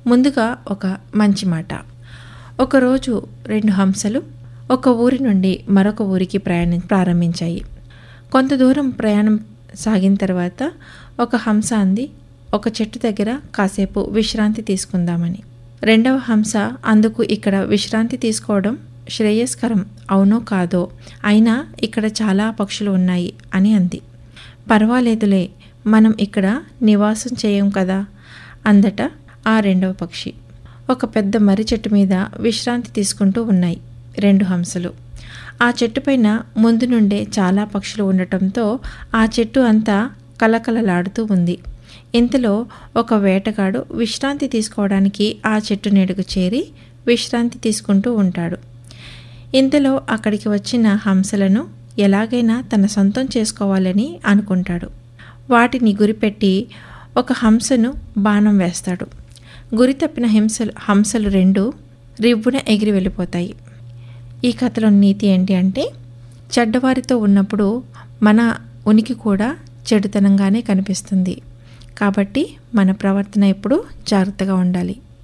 ముందుగా ఒక మంచి మాట ఒకరోజు రెండు హంసలు ఒక ఊరి నుండి మరొక ఊరికి ప్రయాణం ప్రారంభించాయి కొంత దూరం ప్రయాణం సాగిన తర్వాత ఒక హంస అంది ఒక చెట్టు దగ్గర కాసేపు విశ్రాంతి తీసుకుందామని రెండవ హంస అందుకు ఇక్కడ విశ్రాంతి తీసుకోవడం శ్రేయస్కరం అవునో కాదో అయినా ఇక్కడ చాలా పక్షులు ఉన్నాయి అని అంది పర్వాలేదులే మనం ఇక్కడ నివాసం చేయం కదా అందట ఆ రెండవ పక్షి ఒక పెద్ద మర్రి చెట్టు మీద విశ్రాంతి తీసుకుంటూ ఉన్నాయి రెండు హంసలు ఆ చెట్టుపైన ముందు నుండే చాలా పక్షులు ఉండటంతో ఆ చెట్టు అంతా కలకలలాడుతూ ఉంది ఇంతలో ఒక వేటగాడు విశ్రాంతి తీసుకోవడానికి ఆ చెట్టు నీడకు చేరి విశ్రాంతి తీసుకుంటూ ఉంటాడు ఇంతలో అక్కడికి వచ్చిన హంసలను ఎలాగైనా తన సొంతం చేసుకోవాలని అనుకుంటాడు వాటిని గురిపెట్టి ఒక హంసను బాణం వేస్తాడు గురి తప్పిన హింసలు హంసలు రెండు రివ్వున ఎగిరి వెళ్ళిపోతాయి ఈ కథలో నీతి ఏంటి అంటే చెడ్డవారితో ఉన్నప్పుడు మన ఉనికి కూడా చెడుతనంగానే కనిపిస్తుంది కాబట్టి మన ప్రవర్తన ఎప్పుడు జాగ్రత్తగా ఉండాలి